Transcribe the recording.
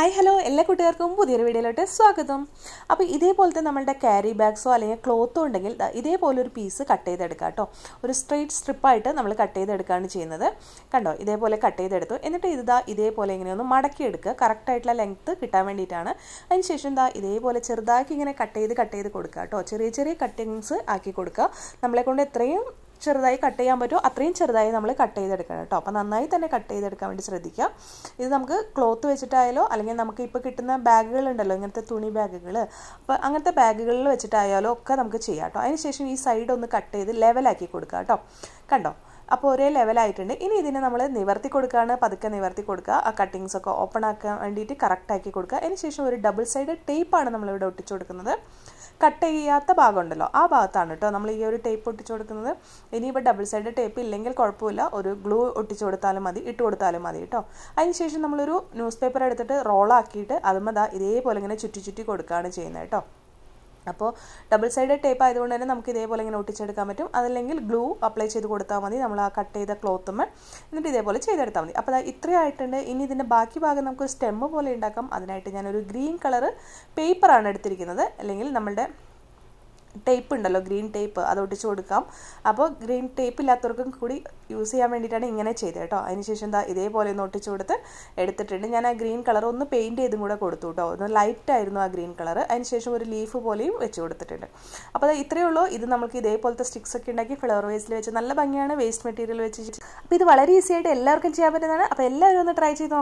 hi hello എല്ലാ കുട്ടികൾക്കും പുതിയൊരു വീഡിയോയിലോട്ട് സ്വാഗതം അപ്പോൾ ഇതേപോലത്തെ നമ്മളുടെ ക്യാരി ബാഗ്സോ അല്ലെങ്കിൽ ക്ലോത്തോ ഉണ്ടെങ്കിൽ ദാ ഇതേപോലെ ഒരു പീസ് കട്ട് ചെയ്തെടുക്കുക കേട്ടോ ഒരു സ്ട്രെയിറ്റ് സ്ട്രിപ്പായിട്ട് നമ്മൾ കട്ട് ചെയ്തെടുക്കുകയാണ് ചെയ്യുന്നത് കണ്ടോ ഇതേപോലെ കട്ട് ചെയ്തെടുത്തു എന്നിട്ട് ഇത് ദാ ഇതേപോലെ ഇങ്ങനെ ഒന്ന് മടക്കി എടുക്കുക കറക്റ്റായിട്ടുള്ള ലെങ്ത്ത് കിട്ടാൻ വേണ്ടിയിട്ടാണ് അതിനുശേഷം ദാ ഇതേപോലെ ചെറുതാക്കി ഇങ്ങനെ കട്ട് ചെയ്ത് കട്ട് ചെയ്ത് കൊടുക്കുക കേട്ടോ ചെറിയ ചെറിയ കട്ടിങ്സ് ആക്കി കൊടുക്കുക നമ്മളെ കൊണ്ട് എത്രയും ചെറുതായി കട്ട് ചെയ്യാൻ പറ്റുമോ അത്രയും ചെറുതായി നമ്മൾ കട്ട് ചെയ്തെടുക്കണം കേട്ടോ അപ്പോൾ നന്നായി തന്നെ കട്ട് ചെയ്തെടുക്കാൻ വേണ്ടി ശ്രദ്ധിക്കുക ഇത് നമുക്ക് ക്ലോത്ത് വെച്ചിട്ടായാലോ അല്ലെങ്കിൽ നമുക്ക് ഇപ്പോൾ കിട്ടുന്ന ബാഗുകൾ ഉണ്ടല്ലോ ഇങ്ങനത്തെ തുണി ബാഗുകൾ അപ്പോൾ അങ്ങനത്തെ ബാഗുകളിൽ വെച്ചിട്ടായാലോ ഒക്കെ നമുക്ക് ചെയ്യാം കേട്ടോ അതിനുശേഷം ഈ സൈഡ് ഒന്ന് കട്ട് ചെയ്ത് ലെവലാക്കി കൊടുക്കുക കേട്ടോ കണ്ടോ അപ്പോൾ ഒരേ ലെവലായിട്ടുണ്ട് ഇനി ഇതിനെ നമ്മൾ നിവർത്തി കൊടുക്കുകയാണ് പതുക്കെ നിവർത്തി കൊടുക്കുക ആ കട്ടിങ്സ് ഒക്കെ ഓപ്പൺ ആക്കാൻ വേണ്ടിയിട്ട് കറക്റ്റ് ആക്കി കൊടുക്കുക അതിനുശേഷം ഒരു ഡബിൾ സൈഡ് ടേപ്പാണ് നമ്മളിവിടെ ഒട്ടിച്ചു കൊടുക്കുന്നത് കട്ട് ചെയ്യാത്ത ഭാഗം ഉണ്ടല്ലോ ആ ഭാഗത്താണ് കേട്ടോ നമ്മൾ ഈ ഒരു ടേപ്പ് ഒട്ടിച്ചു കൊടുക്കുന്നത് ഇനിയിപ്പോൾ ഡബിൾ സൈഡ് ടേപ്പ് ഇല്ലെങ്കിൽ കുഴപ്പമില്ല ഒരു ഗ്ലൂ ഒട്ടിച്ചു കൊടുത്താലും മതി ഇട്ട് കൊടുത്താലും മതി കേട്ടോ അതിനുശേഷം നമ്മളൊരു ന്യൂസ് പേപ്പർ എടുത്തിട്ട് റോളാക്കിയിട്ട് അതുമ്പോൾ ദാ ഇതേപോലെ ഇങ്ങനെ ചുറ്റി ചുറ്റി കൊടുക്കുകയാണ് ചെയ്യുന്നത് കേട്ടോ അപ്പോൾ ഡബിൾ സൈഡ് ടേപ്പ് ആയതുകൊണ്ട് തന്നെ നമുക്ക് ഇതേപോലെ ഇങ്ങനെ ഒട്ടിച്ചെടുക്കാൻ പറ്റും അതല്ലെങ്കിൽ ഗ്ലൂ അപ്ലൈ ചെയ്ത് കൊടുത്താൽ മതി നമ്മൾ ആ കട്ട് ചെയ്ത ക്ലോത്തുമ്മ എന്നിട്ട് ഇതേപോലെ ചെയ്തെടുത്താൽ മതി അപ്പോൾ ഇത്രയായിട്ടുണ്ട് ഇനി ഇതിൻ്റെ ബാക്കി ഭാഗം നമുക്ക് സ്റ്റെമ്മ് പോലെ ഉണ്ടാക്കാം അതിനായിട്ട് ഞാനൊരു ഗ്രീൻ കളറ് പേപ്പറാണ് എടുത്തിരിക്കുന്നത് അല്ലെങ്കിൽ നമ്മളുടെ ടേപ്പ് ഉണ്ടല്ലോ ഗ്രീൻ ടേപ്പ് അത് ഒട്ടിച്ച് കൊടുക്കാം അപ്പോൾ ഗ്രീൻ ടേപ്പ് ഇല്ലാത്തവർക്കും കൂടി യൂസ് ചെയ്യാൻ വേണ്ടിയിട്ടാണ് ഇങ്ങനെ ചെയ്തത് കേട്ടോ അതിനുശേഷം എന്താ ഇതേപോലെ ഒന്ന് ഒട്ടിച്ച് കൊടുത്ത് എടുത്തിട്ടുണ്ട് ഞാൻ ആ ഗ്രീൻ കളർ ഒന്ന് പെയിൻറ്റ് ചെയ്തും കൂടെ കൊടുത്തു കേട്ടോ ഒന്ന് ലൈറ്റ് ആയിരുന്നു ആ ഗ്രീൻ കളർ അതിനുശേഷം ഒരു ലീഫ് പോലെയും വെച്ച് കൊടുത്തിട്ടുണ്ട് അപ്പോൾ ഇത്രയേ ഉള്ളൂ ഇത് നമുക്ക് ഇതേപോലത്തെ സ്റ്റിക്സ് ഒക്കെ ഉണ്ടാക്കി ഫ്ലവർ വേസ്റ്റിൽ വെച്ച് നല്ല ഭംഗിയാണ് വേസ്റ്റ് മെറ്റീരിയൽ വെച്ച് അപ്പോൾ ഇത് വളരെ ഈസി ആയിട്ട് എല്ലാവർക്കും ചെയ്യാൻ പറ്റുന്നതാണ് അപ്പോൾ എല്ലാവരും ഒന്ന് ട്രൈ ചെയ്ത്